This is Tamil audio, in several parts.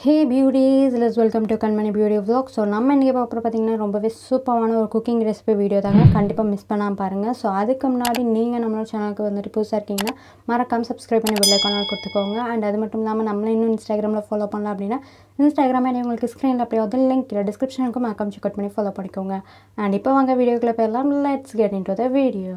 ஹே பியூட்டிஸ் லெஸ் welcome to Kanmani beauty vlog so நம்ம இன்றைக்கி பார்க்குற பார்த்தீங்கன்னா ரொம்பவே சூப்பரான ஒரு குக்கிங் ரெசிபி வீடியோ தாங்க கண்டிப்பாக மிஸ் பண்ணாமல் பாருங்கள் ஸோ அதுக்கு முன்னாடி நீங்கள் நம்மளோட சேனலுக்கு வந்துட்டு புதுசாக இருக்கீங்கன்னா மறக்காமல் சப்ஸ்கிரைப் பண்ணி பெல் ஐக்கானால் கொடுத்துக்கோங்க அண்ட் அது மட்டும் இல்லாமல் நம்மளை இன்னும் இன்ஸ்டாகிராமில் ஃபாலோ பண்ணலாம் அப்படின்னா இன்ஸ்டாகிராம் ஐடி உங்களுக்கு ஸ்க்ரீனில் அப்படியே வந்து லிங்க் இல்லை டிஸ்கிரிப்ஷனுக்கும் மறக்காம செக் பண்ணி ஃபாலோ பண்ணிக்கோங்க அண்ட் இப்போ வாங்க வீடியோக்குள்ளே போயிடலாம் let's get into the video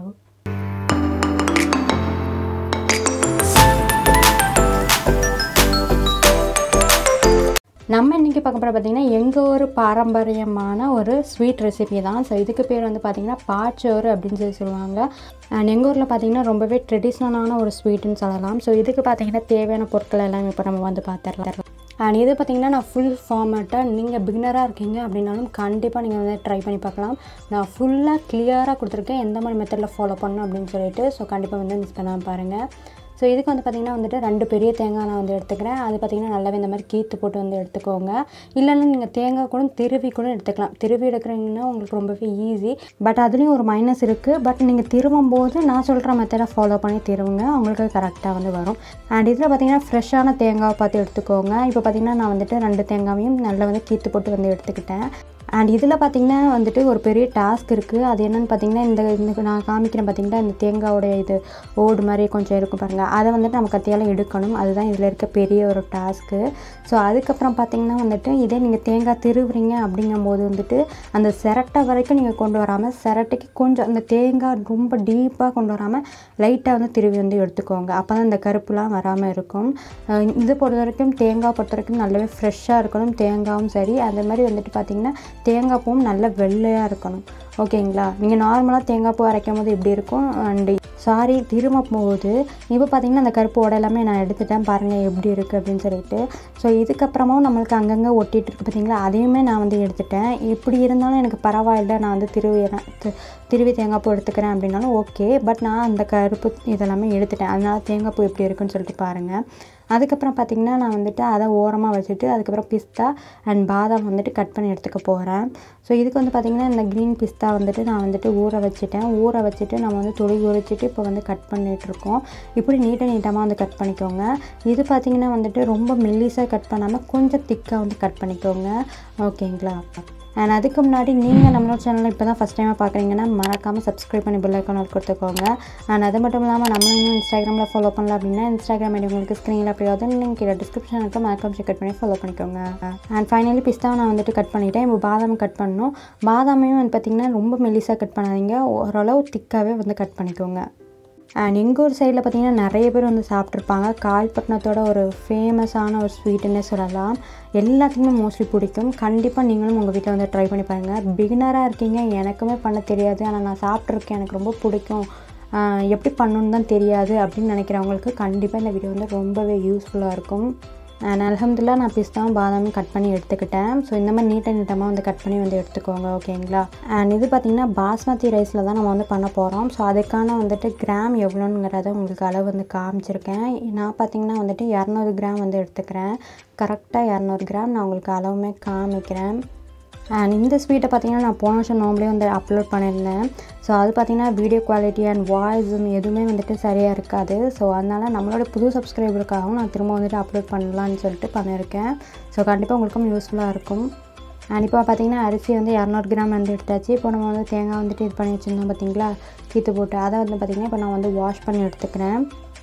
நம்ம இன்றைக்கி பார்க்க போகிற பார்த்திங்கன்னா எங்கள் ஒரு பாரம்பரியமான ஒரு ஸ்வீட் ரெசிபி தான் ஸோ இதுக்கு பேர் வந்து பார்த்திங்கன்னா பாச்சோறு அப்படின்னு சொல்லி சொல்லுவாங்க அண்ட் எங்கள் ஊரில் பார்த்திங்கன்னா ரொம்பவே ட்ரெடிஷ்னலான ஒரு ஸ்வீட்டுன்னு சொல்லலாம் ஸோ இதுக்கு பார்த்திங்கன்னா தேவையான பொருட்கள் எல்லாம் இப்போ நம்ம வந்து பார்த்துடலாம் அண்ட் இது பார்த்திங்கன்னா நான் ஃபுல் ஃபார்மேட்டாக நீங்கள் பிகினராக இருக்கீங்க அப்படின்னாலும் கண்டிப்பாக நீங்கள் வந்து ட்ரை பண்ணி பார்க்கலாம் நான் ஃபுல்லாக கிளியராக கொடுத்துருக்கேன் எந்த மாதிரி மெத்தடில் ஃபாலோ பண்ணணும் அப்படின்னு சொல்லிட்டு ஸோ கண்டிப்பாக வந்து மிஸ் பண்ணாமல் பாருங்கள் ஸோ இதுக்கு வந்து பார்த்திங்கன்னா வந்துட்டு ரெண்டு பெரிய தேங்காய் நான் வந்து எடுத்துக்கிறேன் அது பார்த்திங்கன்னா நல்லாவே இந்த மாதிரி கீத்து போட்டு வந்து எடுத்துக்கோங்க இல்லைன்னா நீங்கள் தேங்காய் கூட திருவி கூட எடுத்துக்கலாம் திருவி எடுக்கிறீங்கன்னா உங்களுக்கு ரொம்பவே ஈஸி பட் அதுலேயும் ஒரு மைனஸ் இருக்குது பட் நீங்கள் திருவும் போது நான் சொல்கிற மெத்தடை ஃபாலோ பண்ணி திருவுங்க உங்களுக்கு கரெக்டாக வந்து வரும் அண்ட் இதில் பார்த்திங்கன்னா ஃப்ரெஷ்ஷான தேங்காவை பார்த்து எடுத்துக்கோங்க இப்போ பார்த்திங்கன்னா நான் வந்துட்டு ரெண்டு தேங்காவையும் நல்லா வந்து கீத்து போட்டு வந்து எடுத்துக்கிட்டேன் அண்ட் இதில் பார்த்திங்கன்னா வந்துட்டு ஒரு பெரிய டாஸ்க் இருக்குது அது என்னென்னு பார்த்தீங்கன்னா இந்த இந்த நான் காமிக்கிறேன் பார்த்தீங்கன்னா இந்த தேங்காயோடைய இது ஓடு மாதிரி கொஞ்சம் இருக்கும் பாருங்கள் அதை வந்துட்டு நம்ம கத்தியால் எடுக்கணும் அதுதான் இதில் இருக்க பெரிய ஒரு டாஸ்க்கு ஸோ அதுக்கப்புறம் பார்த்திங்கன்னா வந்துட்டு இதே நீங்கள் தேங்காய் திருவுறீங்க அப்படிங்கும்போது வந்துட்டு அந்த சிரட்டை வரைக்கும் நீங்கள் கொண்டு வராமல் சிரட்டைக்கு கொஞ்சம் அந்த தேங்காய் ரொம்ப டீப்பாக கொண்டு வராமல் லைட்டாக வந்து திருவி வந்து எடுத்துக்கோங்க அப்போ தான் இந்த கருப்புலாம் வராமல் இருக்கும் இது பொறுத்த வரைக்கும் தேங்காய் பொறுத்த வரைக்கும் நல்லாவே ஃப்ரெஷ்ஷாக இருக்கணும் தேங்காயும் சரி அந்த மாதிரி வந்துட்டு பார்த்திங்கன்னா தேங்காய் பூவும் நல்ல வெள்ளையாக இருக்கணும் ஓகேங்களா நீங்கள் நார்மலாக தேங்காய் பூ அரைக்கும் போது இப்படி இருக்கும் அண்டு சாரி திரும்ப போகுது இப்போ பார்த்தீங்கன்னா அந்த கருப்பு ஓட எல்லாமே நான் எடுத்துட்டேன் பாருங்கள் எப்படி இருக்குது அப்படின்னு சொல்லிட்டு ஸோ இதுக்கப்புறமும் நம்மளுக்கு அங்கங்கே ஒட்டிகிட்டு இருக்குது பார்த்தீங்களா அதையுமே நான் வந்து எடுத்துட்டேன் இப்படி இருந்தாலும் எனக்கு பரவாயில்ல நான் வந்து திருவிறேன் திருவி தேங்காய் பூ எடுத்துக்கிறேன் அப்படின்னாலும் ஓகே பட் நான் அந்த கருப்பு இதெல்லாமே எடுத்துட்டேன் அதனால் தேங்காய் பூ எப்படி இருக்குன்னு சொல்லிட்டு பாருங்கள் அதுக்கப்புறம் பார்த்திங்கன்னா நான் வந்துட்டு அதை ஓரமாக வச்சுட்டு அதுக்கப்புறம் பிஸ்தா அண்ட் பாதாம் வந்துட்டு கட் பண்ணி எடுத்துக்க போகிறேன் ஸோ இதுக்கு வந்து பார்த்திங்கன்னா இந்த க்ரீன் பிஸ்தா வந்துட்டு நான் வந்துட்டு ஊற வச்சுட்டேன் ஊற வச்சுட்டு நம்ம வந்து துளி உரிச்சிட்டு இப்போ வந்து கட் பண்ணிகிட்ருக்கோம் இப்படி நீட்டாக நீட்டமாக வந்து கட் பண்ணிக்கோங்க இது பார்த்திங்கன்னா வந்துட்டு ரொம்ப மெல்லிஸாக கட் பண்ணாமல் கொஞ்சம் திக்காக வந்து கட் பண்ணிக்கோங்க ஓகேங்களா அண்ட் அதுக்கு முன்னாடி நீங்கள் நம்மளோட சேனலில் இப்போ தான் ஃபஸ்ட் டைமாக பார்க்குறீங்கன்னா மறக்காமல் சப்ஸ்கிரைப் பண்ணி பெல் ஐக்கான் கொடுத்துக்கோங்க அண்ட் அது மட்டும் இல்லாமல் நம்மளும் இன்னும் இன்ஸ்டாகிராமில் ஃபாலோ பண்ணல அப்படின்னா இன்ஸ்டாகிராம் ஐடி உங்களுக்கு ஸ்க்ரீனில் அப்படியாவது நீங்கள் கீழே டிஸ்கிரிப்ஷனுக்கு மறக்காம செக் பண்ணி ஃபாலோ பண்ணிக்கோங்க அண்ட் ஃபைனலி பிஸ்தாவை நான் வந்துட்டு கட் பண்ணிவிட்டேன் இப்போ பாதாம் கட் பண்ணணும் பாதாமையும் வந்து பார்த்திங்கன்னா ரொம்ப மெல்லிஸாக கட் பண்ணாதீங்க ஓரளவு திக்காகவே வந்து கட் பண்ணிக்கோங்க அண்ட் எங்கள் ஊர் சைடில் பார்த்திங்கன்னா நிறைய பேர் வந்து சாப்பிட்ருப்பாங்க கால்பட்டினத்தோட ஒரு ஃபேமஸான ஒரு ஸ்வீட்டுன்னே சொல்லலாம் எல்லாத்துக்குமே மோஸ்ட்லி பிடிக்கும் கண்டிப்பாக நீங்களும் உங்கள் வீட்டில் வந்து ட்ரை பண்ணி பாருங்கள் பிகினராக இருக்கீங்க எனக்குமே பண்ண தெரியாது ஆனால் நான் சாப்பிட்ருக்கேன் எனக்கு ரொம்ப பிடிக்கும் எப்படி பண்ணணுன்னு தான் தெரியாது அப்படின்னு நினைக்கிறவங்களுக்கு கண்டிப்பாக இந்த வீடியோ வந்து ரொம்பவே யூஸ்ஃபுல்லாக இருக்கும் அண்ட் அலமதுல்லா நான் பிஸ்தாவும் பாதாமும் கட் பண்ணி எடுத்துக்கிட்டேன் ஸோ இந்த மாதிரி நீட்டாக நீட்டமாக வந்து கட் பண்ணி வந்து எடுத்துக்கோங்க ஓகேங்களா அண்ட் இது பார்த்திங்கன்னா பாஸ்மதி ரைஸில் தான் நம்ம வந்து பண்ண போகிறோம் ஸோ அதுக்கான வந்துட்டு கிராம் எவ்வளோங்கிறத உங்களுக்கு அளவு வந்து காமிச்சிருக்கேன் நான் பார்த்திங்கன்னா வந்துட்டு இரநூறு கிராம் வந்து எடுத்துக்கிறேன் கரெக்டாக இரநூறு கிராம் நான் உங்களுக்கு அளவுமே காமிக்கிறேன் அண்ட் இந்த ஸ்வீட்டை பார்த்திங்கன்னா நான் போன வருஷம் நோம்பலே வந்து அப்லோட் பண்ணியிருந்தேன் ஸோ அது பார்த்திங்கன்னா வீடியோ குவாலிட்டி அண்ட் வாய்ஸும் எதுவுமே வந்துட்டு சரியாக இருக்காது ஸோ அதனால் நம்மளோட புது சப்ஸ்கிரைபருக்காகவும் நான் திரும்ப வந்துட்டு அப்லோட் பண்ணலான்னு சொல்லிட்டு பண்ணியிருக்கேன் ஸோ கண்டிப்பாக உங்களுக்கும் யூஸ்ஃபுல்லாக இருக்கும் அண்ட் இப்போ பார்த்திங்கன்னா அரிசி வந்து இரநூறு கிராம் வந்து எடுத்தாச்சு இப்போ நம்ம வந்து தேங்காய் வந்துட்டு இது பண்ணி வச்சுருந்தோம் பார்த்திங்களா கீத்து போட்டு அதை வந்து பார்த்திங்கன்னா இப்போ நான் வந்து வாஷ் பண்ணி எடுத்துக்கிறேன்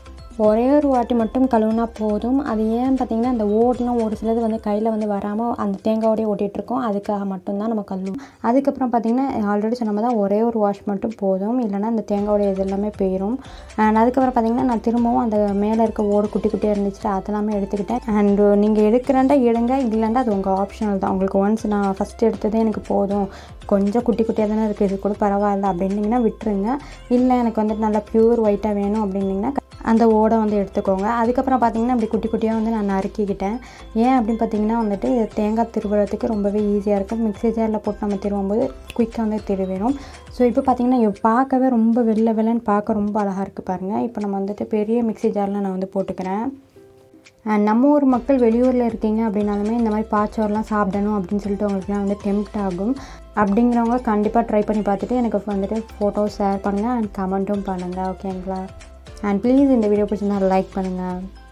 ஒரே ஒரு வாட்டி மட்டும் கழுவுனா போதும் அது ஏன் பார்த்திங்கன்னா அந்த ஓடெலாம் ஒரு சிலது வந்து கையில் வந்து வராமல் அந்த தேங்காயோடய ஓட்டிகிட்ருக்கோம் அதுக்காக மட்டும்தான் நம்ம கழுவும் அதுக்கப்புறம் பார்த்திங்கன்னா ஆல்ரெடி சொன்ன மாதிரி தான் ஒரே ஒரு வாஷ் மட்டும் போதும் இல்லைனா அந்த தேங்காயோடைய இது எல்லாமே போயிடும் அண்ட் அதுக்கப்புறம் பார்த்திங்கன்னா நான் திரும்பவும் அந்த மேலே இருக்க ஓடு குட்டி குட்டியாக இருந்துச்சு அதெல்லாமே எடுத்துக்கிட்டேன் அண்டு நீங்கள் எடுக்கிறண்டா எடுங்க இல்லைண்டா அது உங்கள் ஆப்ஷனல் தான் உங்களுக்கு ஒன்ஸ் நான் ஃபஸ்ட்டு எடுத்ததே எனக்கு போதும் கொஞ்சம் குட்டி குட்டியாக தானே இருக்குது இது கூட பரவாயில்ல அப்படின்னிங்கன்னா விட்டுருங்க இல்லை எனக்கு வந்துட்டு நல்லா ப்யூர் ஒயிட்டாக வேணும் அப்படின்னிங்கன்னா அந்த ஓடை வந்து எடுத்துக்கோங்க அதுக்கப்புறம் பார்த்திங்கன்னா இப்படி குட்டி குட்டியாக வந்து நான் நறுக்கிக்கிட்டேன் ஏன் அப்படின்னு பார்த்தீங்கன்னா வந்துட்டு தேங்காய் திருவுறதுக்கு ரொம்பவே ஈஸியாக இருக்கும் மிக்ஸி ஜாரில் போட்டு நம்ம திருவும்போது குயிக்காக வந்து திருவிடும் ஸோ இப்போ பார்த்திங்கன்னா பார்க்கவே ரொம்ப வெள்ளை வெள்ளைன்னு பார்க்க ரொம்ப அழகாக இருக்குது பாருங்கள் இப்போ நம்ம வந்துட்டு பெரிய மிக்ஸி ஜாரில் நான் வந்து போட்டுக்கிறேன் அண்ட் நம்ம ஊர் மக்கள் வெளியூரில் இருக்கீங்க அப்படின்னாலுமே இந்த மாதிரி பாச்சோர்லாம் சாப்பிடணும் அப்படின்னு சொல்லிட்டு உங்களுக்குலாம் வந்து டெம்ப்ட் ஆகும் அப்படிங்கிறவங்க கண்டிப்பாக ட்ரை பண்ணி பார்த்துட்டு எனக்கு வந்துட்டு ஃபோட்டோஸ் ஷேர் பண்ணுங்கள் அண்ட் கமெண்ட்டும் பண்ணுங்கள் ஓகேங்களா அண்ட் ப்ளீஸ் இந்த வீடியோ பிடிச்சிருந்தா லைக் பண்ணுங்கள்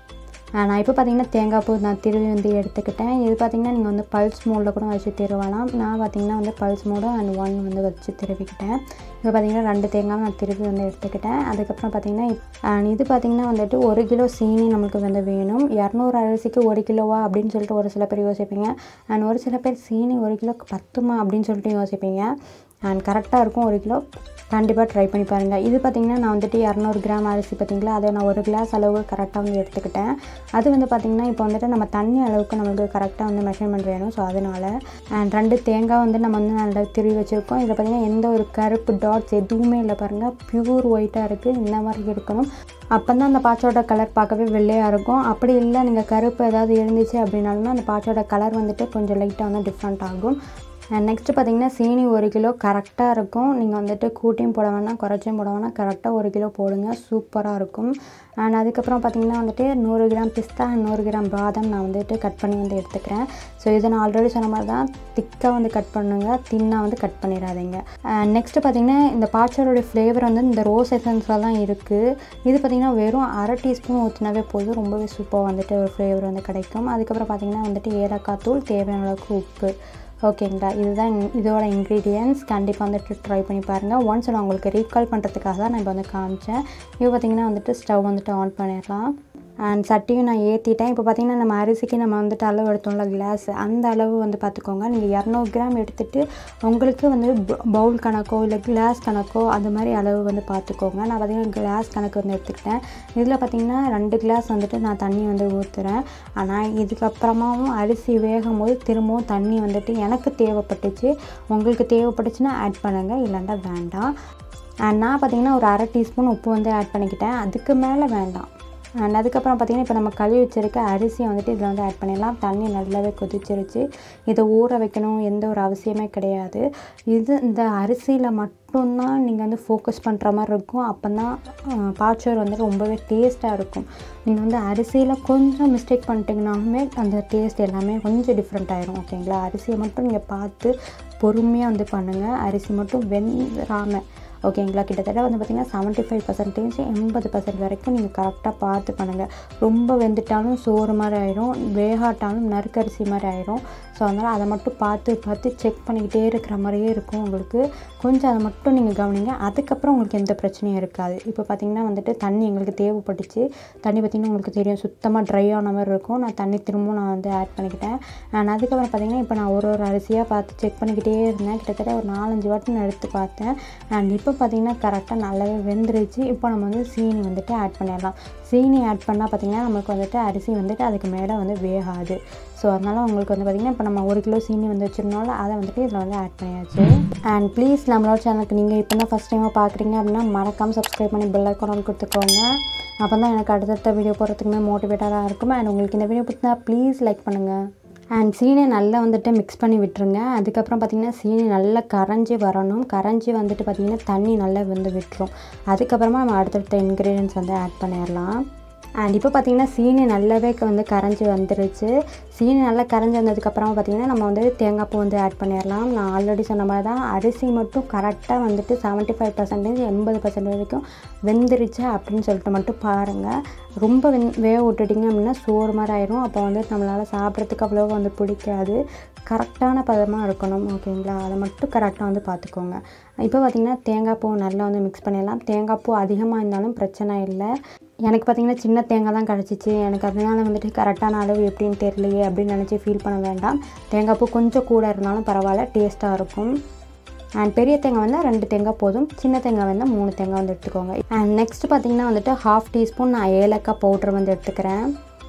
நான் இப்போ பார்த்தீங்கன்னா தேங்காய் பூ நான் திருவி வந்து எடுத்துக்கிட்டேன் இது பார்த்தீங்கன்னா நீங்கள் வந்து பல்ஸ் மோடில் கூட வச்சு திருவலாம் நான் பார்த்தீங்கன்னா வந்து பல்ஸ் மோடு அண்ட் ஒன் வந்து வச்சு திருவிக்கிட்டேன் இப்போ பார்த்தீங்கன்னா ரெண்டு தேங்காய் நான் திருவி வந்து எடுத்துக்கிட்டேன் அதுக்கப்புறம் பார்த்தீங்கன்னா அண்ட் இது பார்த்தீங்கன்னா வந்துட்டு ஒரு கிலோ சீனி நம்மளுக்கு வந்து வேணும் இரநூறு அரிசிக்கு ஒரு கிலோவா அப்படின்னு சொல்லிட்டு ஒரு சில பேர் யோசிப்பீங்க அண்ட் ஒரு சில பேர் சீனி ஒரு கிலோக்கு பத்துமா அப்படின்னு சொல்லிட்டு யோசிப்பீங்க அண்ட் கரெக்டாக இருக்கும் ஒரு கிலோ கண்டிப்பாக ட்ரை பண்ணி பாருங்கள் இது பார்த்திங்கன்னா நான் வந்துட்டு இரநூறு கிராம் அரிசி பார்த்திங்களா அதை நான் ஒரு கிளாஸ் அளவு கரெக்டாக வந்து எடுத்துக்கிட்டேன் அது வந்து பார்த்திங்கன்னா இப்போ வந்துட்டு நம்ம தண்ணி அளவுக்கு நம்மளுக்கு கரெக்டாக வந்து மெஷர்மெண்ட் வேணும் ஸோ அதனால் அண்ட் ரெண்டு தேங்காய் வந்து நம்ம வந்து நல்லா திருவி வச்சுருக்கோம் இதில் பார்த்திங்கன்னா எந்த ஒரு கருப்பு டாட்ஸ் எதுவுமே இல்லை பாருங்கள் ப்யூர் ஒயிட்டாக இருக்குது இந்த மாதிரி இருக்கணும் அப்போ தான் அந்த பாச்சோட கலர் பார்க்கவே வெள்ளையாக இருக்கும் அப்படி இல்லை நீங்கள் கருப்பு ஏதாவது இருந்துச்சு அப்படின்னாலுமே அந்த பாச்சோட கலர் வந்துட்டு கொஞ்சம் லைட்டாக வந்து டிஃப்ரெண்ட் ஆகும் அண்ட் நெக்ஸ்ட்டு பார்த்தீங்கன்னா சீனி ஒரு கிலோ கரெக்டாக இருக்கும் நீங்கள் வந்துட்டு கூட்டியும் போட வேணாம் குறைச்சும் போட வேணாம் கரெக்டாக ஒரு கிலோ போடுங்க சூப்பராக இருக்கும் அண்ட் அதுக்கப்புறம் பார்த்தீங்கன்னா வந்துட்டு நூறு கிராம் பிஸ்தா அண்ட் நூறு கிராம் பாதாம் நான் வந்துட்டு கட் பண்ணி வந்து எடுத்துக்கிறேன் ஸோ இதை நான் ஆல்ரெடி சொன்ன மாதிரி தான் திக்காக வந்து கட் பண்ணுங்க தின்னாக வந்து கட் பண்ணிடாதீங்க நெக்ஸ்ட்டு பார்த்தீங்கன்னா இந்த பாச்சரோடைய ஃப்ளேவர் வந்து இந்த ரோஸ் எசன்ஸில் தான் இருக்குது இது பார்த்திங்கன்னா வெறும் அரை டீஸ்பூன் ஊற்றினாவே போதும் ரொம்பவே சூப்பராக வந்துட்டு ஒரு ஃப்ளேவர் வந்து கிடைக்கும் அதுக்கப்புறம் பார்த்திங்கன்னா வந்துட்டு ஏலக்காய் தூள் தேவையான அளவுக்கு உப்பு ஓகேங்களா இதுதான் இன்- இதோட இன்க்ரீடியன்ஸ் கண்டிப்பாக வந்துட்டு ட்ரை பண்ணி பாருங்கள் ஒன்ஸ் நான் உங்களுக்கு ரீகால் பண்ணுறதுக்காக தான் நான் இப்போ வந்து காமிச்சேன் இப்போ பார்த்தீங்கன்னா வந்துட்டு ஸ்டவ் வந்துட்டு ஆன் பண்ணிடலாம் அண்ட் சட்டியும் நான் ஏற்றிட்டேன் இப்போ பார்த்தீங்கன்னா நம்ம அரிசிக்கு நம்ம வந்துட்டு அளவு எடுத்தோம்ல கிளாஸ் அந்த அளவு வந்து பார்த்துக்கோங்க நீங்கள் இரநூறு கிராம் எடுத்துகிட்டு உங்களுக்கு வந்து பவுல் கணக்கோ இல்லை கிளாஸ் கணக்கோ அந்த மாதிரி அளவு வந்து பார்த்துக்கோங்க நான் பார்த்தீங்கன்னா கிளாஸ் கணக்கு வந்து எடுத்துக்கிட்டேன் இதில் பார்த்தீங்கன்னா ரெண்டு கிளாஸ் வந்துட்டு நான் தண்ணி வந்து ஊற்றுறேன் ஆனால் இதுக்கப்புறமாவும் அரிசி வேகும் போது திரும்பவும் தண்ணி வந்துட்டு எனக்கு தேவைப்பட்டுச்சு உங்களுக்கு தேவைப்பட்டுச்சுன்னா ஆட் பண்ணுங்கள் இல்லைன்னா வேண்டாம் அண்ட் நான் பார்த்தீங்கன்னா ஒரு அரை டீஸ்பூன் உப்பு வந்து ஆட் பண்ணிக்கிட்டேன் அதுக்கு மேலே வேண்டாம் அண்ட் அதுக்கப்புறம் பார்த்தீங்கன்னா இப்போ நம்ம கழுவி வச்சிருக்க அரிசியை வந்துட்டு இதில் வந்து ஆட் பண்ணிடலாம் தண்ணி நல்லாவே கொதிச்சிருச்சு இதை ஊற வைக்கணும் எந்த ஒரு அவசியமே கிடையாது இது இந்த அரிசியில் மட்டும்தான் நீங்கள் வந்து ஃபோக்கஸ் பண்ணுற மாதிரி இருக்கும் அப்போ தான் பாச்சோர் வந்து ரொம்பவே டேஸ்ட்டாக இருக்கும் நீங்கள் வந்து அரிசியில் கொஞ்சம் மிஸ்டேக் பண்ணிட்டீங்கனாலுமே அந்த டேஸ்ட் எல்லாமே கொஞ்சம் டிஃப்ரெண்ட் ஆயிரும் ஓகேங்களா அரிசியை மட்டும் நீங்கள் பார்த்து பொறுமையாக வந்து பண்ணுங்கள் அரிசி மட்டும் வெந்துடாமல் ஓகேங்களா கிட்டத்தட்ட வந்து பார்த்திங்கன்னா செவன்ட்டி ஃபைவ் பர்சன்டேஜ் எண்பது பர்சன்ட் வரைக்கும் நீங்கள் கரெக்டாக பார்த்து பண்ணுங்கள் ரொம்ப வெந்துட்டாலும் சோறு மாதிரி ஆயிரும் வேகாட்டாலும் நறுக்கரிசி மாதிரி ஆயிரும் ஸோ அதனால் அதை மட்டும் பார்த்து பார்த்து செக் பண்ணிக்கிட்டே இருக்கிற மாதிரியே இருக்கும் உங்களுக்கு கொஞ்சம் அதை மட்டும் நீங்கள் கவனிங்க அதுக்கப்புறம் உங்களுக்கு எந்த பிரச்சனையும் இருக்காது இப்போ பார்த்திங்கன்னா வந்துட்டு தண்ணி எங்களுக்கு தேவைப்பட்டுச்சு தண்ணி பார்த்திங்கன்னா உங்களுக்கு தெரியும் சுத்தமாக ட்ரை ஆன மாதிரி இருக்கும் நான் தண்ணி திரும்பவும் நான் வந்து ஆட் பண்ணிக்கிட்டேன் அண்ட் அதுக்கப்புறம் பார்த்திங்கன்னா இப்போ நான் ஒரு ஒரு அரிசியாக பார்த்து செக் பண்ணிக்கிட்டே இருந்தேன் கிட்டத்தட்ட ஒரு நாலஞ்சு வாட்டி நான் எடுத்து பார்த்தேன் அண்ட் இப்போ பார்த்திங்கன்னா கரெக்டாக நல்லாவே வெந்துருச்சு இப்போ நம்ம வந்து சீனி வந்துட்டு ஆட் பண்ணிடலாம் சீனி ஆட் பண்ணால் பார்த்திங்கன்னா நமக்கு வந்துட்டு அரிசி வந்துட்டு அதுக்கு மேலே வந்து வேகாது ஸோ அதனால் உங்களுக்கு வந்து பார்த்திங்கன்னா இப்போ நம்ம ஒரு கிலோ சீனி வந்து வச்சுருந்தோம்ல அதை வந்துட்டு இதில் வந்து ஆட் பண்ணியாச்சு அண்ட் ப்ளீஸ் நம்மளோட சேனலுக்கு நீங்கள் இப்போ தான் ஃபஸ்ட் டைமாக பார்க்குறீங்க அப்படின்னா மறக்காமல் சப்ஸ்கிரைப் பண்ணி பெல் ஐக்கான் கொடுத்துக்கோங்க அப்போ தான் எனக்கு அடுத்தடுத்த வீடியோ போடுறதுக்குமே மோட்டிவேட்டடாக இருக்கும் அண்ட் உங்களுக்கு இந்த வீடியோ பிடிச்சா ப்ளீஸ் லைக் பண்ணுங்கள் அண்ட் சீனை நல்லா வந்துட்டு மிக்ஸ் பண்ணி விட்டுருங்க அதுக்கப்புறம் பார்த்திங்கன்னா சீனி நல்லா கரைஞ்சி வரணும் கரைஞ்சி வந்துட்டு பார்த்திங்கன்னா தண்ணி நல்லா வந்து விட்டுரும் அதுக்கப்புறமா நம்ம அடுத்தடுத்த இன்க்ரீடியன்ஸ் வந்து ஆட் பண்ணிடலாம் அண்ட் இப்போ பார்த்திங்கன்னா சீனி நல்லாவே க- வந்து கரைஞ்சி வந்துருச்சு சீனி நல்லா கரைஞ்சி வந்ததுக்கப்புறம் பார்த்திங்கன்னா நம்ம வந்து தேங்காய் பூ வந்து ஆட் பண்ணிடலாம் நான் ஆல்ரெடி சொன்ன மாதிரி தான் அரிசி மட்டும் கரெக்டாக வந்துட்டு செவன்ட்டி ஃபைவ் பர்சன்டேஜ் எண்பது பர்சன்டேஜ் வரைக்கும் வெந்துருச்சு அப்படின்னு சொல்லிட்டு மட்டும் பாருங்கள் ரொம்ப வெந் வேக விட்டுட்டிங்க அப்படின்னா சோறு மாதிரி ஆயிரும் அப்போ வந்து நம்மளால் சாப்பிட்றதுக்கு அவ்வளோ வந்து பிடிக்காது கரெக்டான பதமாக இருக்கணும் ஓகேங்களா அதை மட்டும் கரெக்டாக வந்து பார்த்துக்கோங்க இப்போ பார்த்திங்கன்னா தேங்காய் பூ நல்லா வந்து மிக்ஸ் பண்ணிடலாம் தேங்காய் பூ அதிகமாக இருந்தாலும் பிரச்சனை இல்லை எனக்கு பார்த்திங்கன்னா சின்ன தேங்காய் தான் கிடச்சிச்சு எனக்கு அதனால வந்துட்டு கரெக்டான அளவு எப்படின்னு தெரியலையே அப்படின்னு நினச்சி ஃபீல் பண்ண வேண்டாம் தேங்காய் பூ கொஞ்சம் கூட இருந்தாலும் பரவாயில்ல டேஸ்ட்டாக இருக்கும் அண்ட் பெரிய தேங்காய் வந்து ரெண்டு தேங்காய் போதும் சின்ன தேங்காய் வந்து மூணு தேங்காய் வந்து எடுத்துக்கோங்க அண்ட் நெக்ஸ்ட் பார்த்திங்கன்னா வந்துட்டு ஹாஃப் டீஸ்பூன் நான் ஏலக்காய் பவுட்ரு வந்து எடுத்துக்கிறேன்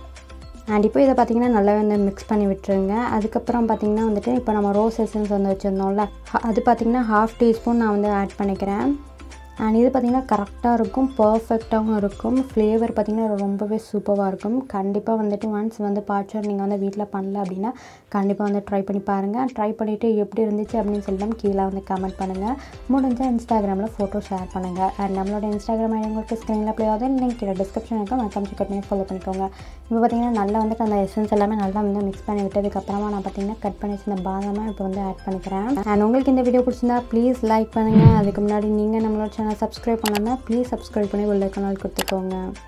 அண்ட் இப்போ இதை பார்த்தீங்கன்னா நல்லா வந்து மிக்ஸ் பண்ணி விட்டுருங்க அதுக்கப்புறம் பார்த்தீங்கன்னா வந்துட்டு இப்போ நம்ம ரோஸ் எசன்ஸ் வந்து வச்சுருந்தோம்ல ஹ- அது பார்த்தீங்கன்னா ஹாஃப் டீஸ்பூன் நான் வந்து ஆட் பண்ணிக்கிறேன் அண்ட் இது பார்த்திங்கன்னா கரெக்டாக இருக்கும் பர்ஃபெக்டாகவும் இருக்கும் ஃப்ளேவர் பார்த்திங்கன்னா ரொம்பவே சூப்பராக இருக்கும் கண்டிப்பாக வந்துட்டு ஒன்ஸ் வந்து பாச்சர் நீங்கள் வந்து வீட்டில் பண்ணல அப்படின்னா கண்டிப்பாக வந்து ட்ரை பண்ணி பாருங்கள் ட்ரை பண்ணிவிட்டு எப்படி இருந்துச்சு அப்படின்னு சொல்லிட்டு கீழே வந்து கமெண்ட் பண்ணுங்கள் முடிஞ்சால் இன்ஸ்டாகிராமில் ஃபோட்டோ ஷேர் பண்ணுங்கள் அண்ட் நம்மளோட இன்ஸ்டாகிராம் ஐடி உங்களுக்கு ஸ்க்ரீனில் ப்ளே ஆகுது லிங்க் கீழே டிஸ்கிரிப்ஷன் இருக்கும் மறக்காம செக் பண்ணி ஃபாலோ பண்ணிக்கோங்க இப்போ பார்த்தீங்கன்னா நல்லா வந்துட்டு அந்த எசன்ஸ் எல்லாமே நல்லா வந்து மிக்ஸ் பண்ணி விட்டதுக்கப்புறமா நான் பார்த்தீங்கன்னா கட் பண்ணி வச்சிருந்த பாதாமை இப்போ வந்து ஆட் பண்ணிக்கிறேன் அண்ட் உங்களுக்கு இந்த வீடியோ பிடிச்சிருந்தா ப்ளீஸ் லைக் பண்ணுங்கள் அதுக்கு முன்னாடி நீங்கள் நம்மளோட சேனல் சப்ஸ்கிரைப் பண்ணலன்னா ப்ளீஸ் சப்ஸ்கிரைப் பண்ணி உள்ள கனால் கொடுத்துக்கோங்க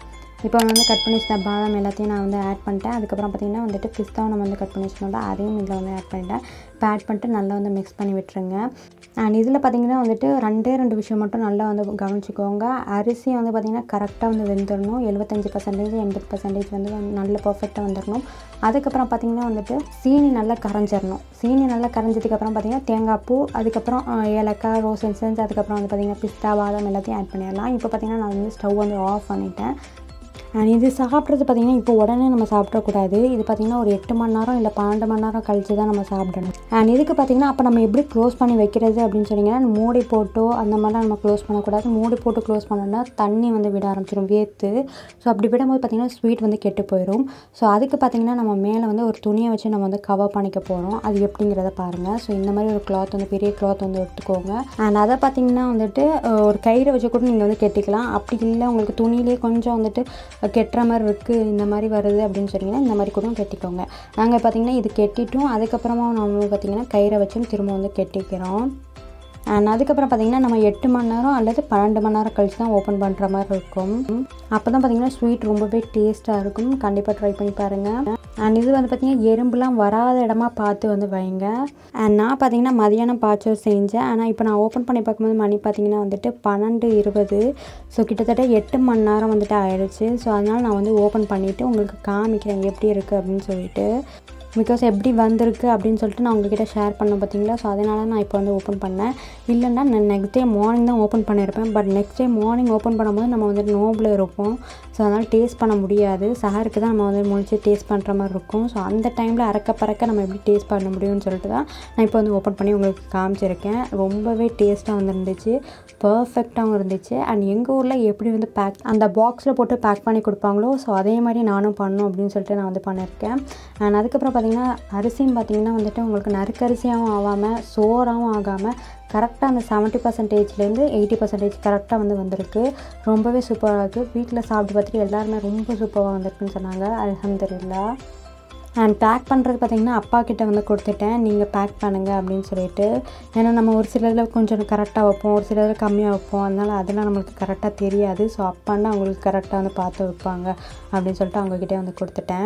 இப்போ நான் வந்து கட் பண்ணி வச்சிருந்த பாதாம் எல்லாத்தையும் நான் வந்து ஆட் பண்ணிட்டேன் அதுக்கப்புறம் பார்த்திங்கன்னா வந்துட்டு பிஸ்தாவை நம்ம வந்து கட் பண்ணி வச்சிருந்தோம்ல அதையும் இதில் வந்து ஆட் பண்ணிட்டேன் இப்போ ஆட் பண்ணிட்டு நல்லா வந்து மிக்ஸ் பண்ணி விட்டுருங்க அண்ட் இதில் பார்த்திங்கன்னா வந்துட்டு ரெண்டே ரெண்டு விஷயம் மட்டும் நல்லா வந்து கவனிச்சிக்கோங்க அரிசி வந்து பார்த்திங்கன்னா கரெக்டாக வந்து வெந்துடணும் எழுபத்தஞ்சி பர்சன்டேஜ் எண்பது பர்சன்டேஜ் வந்து நல்ல பர்ஃபெக்டாக வந்துடணும் அதுக்கப்புறம் பார்த்திங்கன்னா வந்துட்டு சீனி நல்லா கரைஞ்சிடணும் சீனி நல்லா கரைஞ்சதுக்கப்புறம் பார்த்திங்கன்னா தேங்காய் பூ அதுக்கப்புறம் அஹ், ஏலக்காய் ரோஸ் எசன்ஸ் அதுக்கப்புறம் வந்து பார்த்திங்கன்னா பிஸ்தா பாதாம் எல்லாத்தையும் ஆட் பண்ணிடலாம் இப்போ பார்த்திங்கன்னா நான் வந்து ஸ்டவ் வந்து ஆஃப் பண்ணிட்டேன் அண்ட் இது சாப்பிட்றது பார்த்திங்கன்னா இப்போ உடனே நம்ம சாப்பிடக்கூடாது இது பார்த்திங்கன்னா ஒரு எட்டு மணி நேரம் இல்லை பன்னெண்டு மணி நேரம் கழித்து தான் நம்ம சாப்பிடணும் அண்ட் இதுக்கு பார்த்திங்கன்னா அப்போ நம்ம எப்படி க்ளோஸ் பண்ணி வைக்கிறது அப்படின்னு சொன்னீங்கன்னா மூடி போட்டோ அந்த மாதிரிலாம் நம்ம க்ளோஸ் பண்ணக்கூடாது மூடி போட்டு க்ளோஸ் பண்ணோம்னா தண்ணி வந்து விட ஆரம்பிச்சிடும் வேர்த்து ஸோ அப்படி விடும்போது பார்த்திங்கன்னா ஸ்வீட் வந்து கெட்டு போயிடும் ஸோ அதுக்கு பார்த்திங்கன்னா நம்ம மேலே வந்து ஒரு துணியை வச்சு நம்ம வந்து கவர் பண்ணிக்க போகிறோம் அது எப்படிங்கிறத பாருங்கள் ஸோ இந்த மாதிரி ஒரு கிளாத் வந்து பெரிய கிளாத் வந்து எடுத்துக்கோங்க அண்ட் அதை பார்த்திங்கன்னா வந்துட்டு அஹ், ஒரு கயிறை வச்சு கூட நீங்கள் வந்து கெட்டிக்கலாம் அப்படி இல்லை உங்களுக்கு துணியிலே கொஞ்சம் வந்துட்டு கெட்டுற மாதிரி இருக்குது இந்த மாதிரி வருது அப்படின்னு சொன்னீங்கன்னா இந்த மாதிரி கூட கெட்டிக்கோங்க நாங்கள் பார்த்திங்கன்னா இது கெட்டிட்டும் அதுக்கப்புறமா நம்ம பார்த்திங்கன்னா கயிறை வச்சும் திரும்ப வந்து கெட்டிக்கிறோம் அண்ட் அதுக்கப்புறம் பார்த்திங்கன்னா நம்ம எட்டு மணி நேரம் அல்லது பன்னெண்டு மணி நேரம் கழிச்சு தான் ஓப்பன் பண்ணுற மாதிரி இருக்கும் அப்போ தான் பார்த்திங்கன்னா ஸ்வீட் ரொம்பவே டேஸ்ட்டாக இருக்கும் கண்டிப்பாக ட்ரை பண்ணி பாருங்கள் அண்ட் இது வந்து பார்த்திங்கன்னா எறும்புலாம் வராத இடமா பார்த்து வந்து வைங்க அண்ட் நான் பார்த்திங்கன்னா மதியானம் பாய்ச்சல் செஞ்சேன் ஆனால் இப்போ நான் ஓப்பன் பண்ணி பார்க்கும்போது மணி பார்த்திங்கன்னா வந்துட்டு பன்னெண்டு இருபது ஸோ கிட்டத்தட்ட எட்டு மணி நேரம் வந்துட்டு ஆயிடுச்சு ஸோ அதனால் நான் வந்து ஓப்பன் பண்ணிவிட்டு உங்களுக்கு காமிக்கிறேன் எப்படி இருக்குது அப்படின்னு சொல்லிட்டு பிகாஸ் எப்படி வந்திருக்கு அப்படின்னு சொல்லிட்டு நான் உங்ககிட்ட ஷேர் பண்ணேன் பார்த்தீங்களா ஸோ அதனால நான் இப்போ வந்து ஓப்பன் பண்ணேன் இல்லைன்னா நான் நெக்ஸ்ட் டே மார்னிங் தான் ஓப்பன் பண்ணியிருப்பேன் but next day morning open பண்ணும்போது நம்ம வந்துட்டு நோபில் இருப்போம் ஸோ அதனால் டேஸ்ட் பண்ண முடியாது சஹருக்கு தான் நம்ம வந்து முடிச்சு டேஸ்ட் பண்ணுற மாதிரி இருக்கும் ஸோ அந்த டைமில் அறக்க பறக்க நம்ம எப்படி டேஸ்ட் பண்ண முடியும்னு சொல்லிட்டு தான் நான் இப்போ வந்து ஓப்பன் பண்ணி உங்களுக்கு காமிச்சிருக்கேன் ரொம்பவே டேஸ்ட்டாக வந்துருந்துச்சு பர்ஃபெக்டாகவும் இருந்துச்சு அண்ட் எங்கள் ஊரில் எப்படி வந்து பேக் அந்த பாக்ஸில் போட்டு பேக் பண்ணி கொடுப்பாங்களோ ஸோ அதே மாதிரி நானும் பண்ணணும் அப்படின்னு சொல்லிட்டு நான் வந்து பண்ணியிருக்கேன் அண்ட் அதுக்கப்புறம் பார்த்தீங்கன்னா அரிசியும் பார்த்தீங்கன்னா வந்துட்டு உங்களுக்கு நறுக்கரிசியாகவும் ஆகாமல் சோறாகவும் ஆகாமல் கரெக்டாக அந்த செவன்ட்டி பர்சன்டேஜ்லேருந்து எயிட்டி பர்சன்டேஜ் கரெக்டாக வந்து வந்திருக்கு ரொம்பவே சூப்பராக இருக்குது வீட்டில் சாப்பிட்டு பார்த்துட்டு எல்லாருமே ரொம்ப சூப்பராக வந்திருக்குன்னு சொன்னாங்க அல்ஹம்துலில்லா அண்ட் பேக் பண்ணுறது பார்த்திங்கன்னா அப்பா கிட்ட வந்து கொடுத்துட்டேன் நீங்கள் பேக் பண்ணுங்கள் அப்படின்னு சொல்லிட்டு ஏன்னா நம்ம ஒரு சிலதில் கொஞ்சம் கரெக்டாக வைப்போம் ஒரு சிலதில் கம்மியாக வைப்போம் அதனால் அதெல்லாம் நம்மளுக்கு கரெக்டாக தெரியாது ஸோ அப்பான்னா அவங்களுக்கு கரெக்டாக வந்து பார்த்து வைப்பாங்க அப்படின்னு சொல்லிட்டு அவங்கக்கிட்டே வந்து கொடுத்துட்டேன்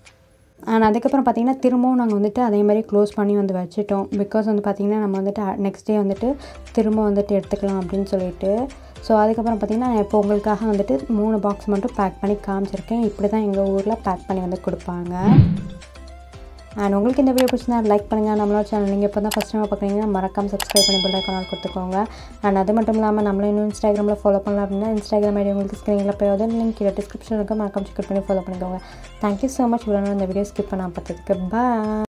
அண்ட் அதுக்கப்புறம் பார்த்திங்கன்னா திரும்பவும் நாங்கள் வந்துட்டு அதே மாதிரி க்ளோஸ் பண்ணி வந்து வச்சுட்டோம் பிகாஸ் வந்து பார்த்திங்கன்னா நம்ம வந்துட்டு நெக்ஸ்ட் டே வந்துட்டு திரும்ப வந்துட்டு எடுத்துக்கலாம் அப்படின்னு சொல்லிட்டு ஸோ அதுக்கப்புறம் பார்த்திங்கன்னா நான் இப்போ உங்களுக்காக வந்துட்டு மூணு பாக்ஸ் மட்டும் பேக் பண்ணி காமிச்சிருக்கேன் இப்படி தான் எங்கள் ஊரில் பேக் பண்ணி வந்து கொடுப்பாங்க அண்ட் உங்களுக்கு இந்த வீடியோ பிடிச்சிருந்தா லைக் பண்ணுங்கள் நம்மளோட சேனல் நீங்கள் இப்போ தான் ஃபஸ்ட் டைம் பார்க்குறீங்கன்னா மறக்காம சப்ஸ்கிரைப் பண்ணி பெல் ஐக்கான கொடுத்துக்கோங்க அண்ட் அது மட்டும் இல்லாமல் நம்மள இன்னும் இன்ஸ்டாகிராமில் ஃபாலோ பண்ணலாம் அப்படின்னா இன்ஸ்டாகிராம் ஐடி உங்களுக்கு ஸ்க்ரீனில் போய் வந்து லிங்க் கீழே டிஸ்கிரிப்ஷன் இருக்க மறக்காம செக் பண்ணி ஃபாலோ பண்ணிக்கோங்க தேங்க்யூ ஸோ மச் இவ்வளோ நேரம் இந்த வீடியோ ஸ்கிப் பண்ண பார்த்ததுக்கு பாய்